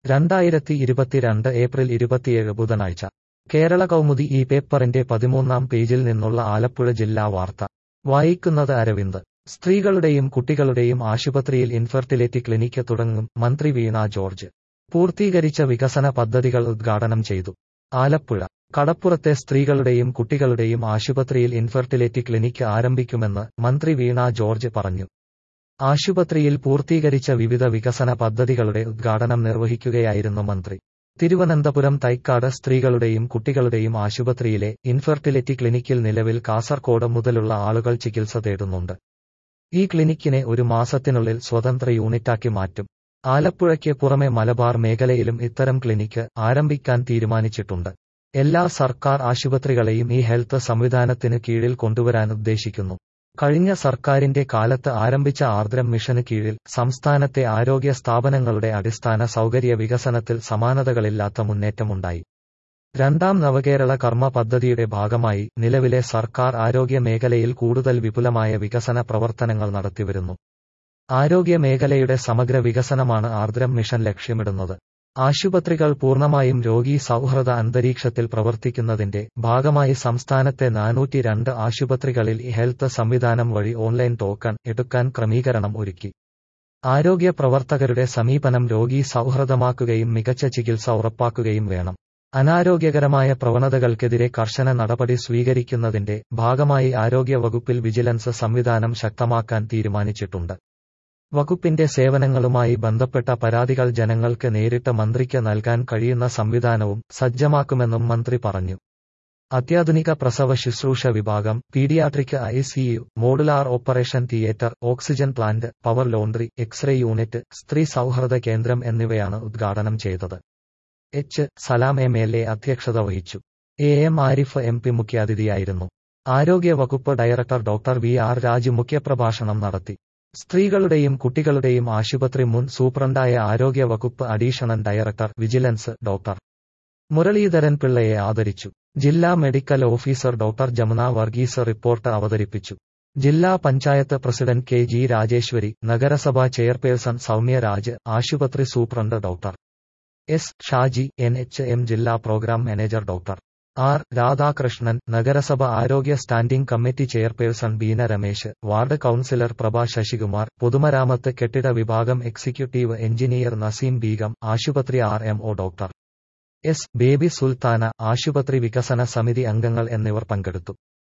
രണ്ടായിരത്തി ഇരുപത്തിരണ്ട് ഏപ്രിൽ ഇരുപത്തിയേഴ് ബുധനാഴ്ച കേരള കൗമുദി ഈ പേപ്പറിന്റെ പതിമൂന്നാം പേജിൽ നിന്നുള്ള ആലപ്പുഴ ജില്ലാ വാർത്ത വായിക്കുന്നത് അരവിന്ദ് സ്ത്രീകളുടെയും കുട്ടികളുടെയും ആശുപത്രിയിൽ ഇൻഫെർട്ടിലിറ്റി ക്ലിനിക്ക് തുടങ്ങും മന്ത്രി വീണ ജോർജ് പൂർത്തീകരിച്ച വികസന പദ്ധതികൾ ഉദ്ഘാടനം ചെയ്തു ആലപ്പുഴ കടപ്പുറത്തെ സ്ത്രീകളുടെയും കുട്ടികളുടെയും ആശുപത്രിയിൽ ഇൻഫെർട്ടിലിറ്റി ക്ലിനിക്ക് ആരംഭിക്കുമെന്ന് മന്ത്രി വീണ ജോർജ് പറഞ്ഞു ആശുപത്രിയിൽ പൂർത്തീകരിച്ച വിവിധ വികസന പദ്ധതികളുടെ ഉദ്ഘാടനം നിർവഹിക്കുകയായിരുന്നു മന്ത്രി തിരുവനന്തപുരം തൈക്കാട് സ്ത്രീകളുടെയും കുട്ടികളുടെയും ആശുപത്രിയിലെ ഇൻഫെർട്ടിലിറ്റി ക്ലിനിക്കിൽ നിലവിൽ കാസർകോട് മുതലുള്ള ആളുകൾ ചികിത്സ തേടുന്നുണ്ട് ഈ ക്ലിനിക്കിനെ ഒരു മാസത്തിനുള്ളിൽ സ്വതന്ത്ര യൂണിറ്റാക്കി മാറ്റും ആലപ്പുഴയ്ക്ക് പുറമെ മലബാർ മേഖലയിലും ഇത്തരം ക്ലിനിക്ക് ആരംഭിക്കാൻ തീരുമാനിച്ചിട്ടുണ്ട് എല്ലാ സർക്കാർ ആശുപത്രികളെയും ഈ ഹെൽത്ത് സംവിധാനത്തിന് കീഴിൽ കൊണ്ടുവരാൻ ഉദ്ദേശിക്കുന്നു കഴിഞ്ഞ സർക്കാരിന്റെ കാലത്ത് ആരംഭിച്ച ആർദ്രം മിഷന് കീഴിൽ സംസ്ഥാനത്തെ ആരോഗ്യ സ്ഥാപനങ്ങളുടെ അടിസ്ഥാന സൗകര്യ വികസനത്തിൽ സമാനതകളില്ലാത്ത മുന്നേറ്റമുണ്ടായി രണ്ടാം നവകേരള കർമ്മ പദ്ധതിയുടെ ഭാഗമായി നിലവിലെ സർക്കാർ ആരോഗ്യ മേഖലയിൽ കൂടുതൽ വിപുലമായ വികസന പ്രവർത്തനങ്ങൾ നടത്തിവരുന്നു ആരോഗ്യ മേഖലയുടെ സമഗ്ര വികസനമാണ് ആർദ്രം മിഷൻ ലക്ഷ്യമിടുന്നത് ആശുപത്രികൾ പൂർണ്ണമായും രോഗി സൗഹൃദ അന്തരീക്ഷത്തിൽ പ്രവർത്തിക്കുന്നതിന്റെ ഭാഗമായി സംസ്ഥാനത്തെ നാനൂറ്റി രണ്ട് ആശുപത്രികളിൽ ഹെൽത്ത് സംവിധാനം വഴി ഓൺലൈൻ ടോക്കൺ എടുക്കാൻ ക്രമീകരണം ഒരുക്കി ആരോഗ്യ പ്രവർത്തകരുടെ സമീപനം രോഗി സൗഹൃദമാക്കുകയും മികച്ച ചികിത്സ ഉറപ്പാക്കുകയും വേണം അനാരോഗ്യകരമായ പ്രവണതകൾക്കെതിരെ കർശന നടപടി സ്വീകരിക്കുന്നതിന്റെ ഭാഗമായി ആരോഗ്യ വകുപ്പിൽ വിജിലൻസ് സംവിധാനം ശക്തമാക്കാൻ തീരുമാനിച്ചിട്ടുണ്ട് വകുപ്പിന്റെ സേവനങ്ങളുമായി ബന്ധപ്പെട്ട പരാതികൾ ജനങ്ങൾക്ക് നേരിട്ട് മന്ത്രിക്ക് നൽകാൻ കഴിയുന്ന സംവിധാനവും സജ്ജമാക്കുമെന്നും മന്ത്രി പറഞ്ഞു അത്യാധുനിക പ്രസവ ശുശ്രൂഷ വിഭാഗം paediatric ICU modular operation theatre oxygen plant power laundry X ray unit സ്ത്രീ സൗഹൃദ കേന്ദ്രം എന്നിവയാണ് ഉദ്ഘാടനം ചെയ്തത് H Salam M L A അധ്യക്ഷത വഹിച്ചു A M Arif M P മുഖ്യാതിഥിയായിരുന്നു ആരോഗ്യ വകുപ്പ് director doctor V R Raju മുഖ്യപ്രഭാഷണം നടത്തി സ്ത്രീകളുടെയും കുട്ടികളുടെയും ആശുപത്രി മുൻ സൂപ്രണ്ടായ ആരോഗ്യ വകുപ്പ് additional director vigilance doctor Muraleedharan പിള്ളയെ ആദരിച്ചു ജില്ലാ medical officer doctor Jamuna Varghese report അവതരിപ്പിച്ചു ജില്ലാ panchayat president K G Rajeshwari നഗരസഭാ ചെയർപേഴ്സൺ സൗമ്യ രാജ് ആശുപത്രി superintendent doctor S Shaji N H M ജില്ലാ programme manager doctor R Radhakrishnan നഗരസഭ ആരോഗ്യ standing committee chairperson Beena Ramesh ward councillor Prabha Sasikumar പൊതുമരാമത്ത് കെട്ടിട വിഭാഗം എക്സിക്യൂട്ടീവ് എഞ്ചിനീയർ നസീം ബീഗം ആശുപത്രി R M O doctor S Baby Sultana ആശുപത്രി വികസന സമിതി അംഗങ്ങൾ എന്നിവർ പങ്കെടുത്തു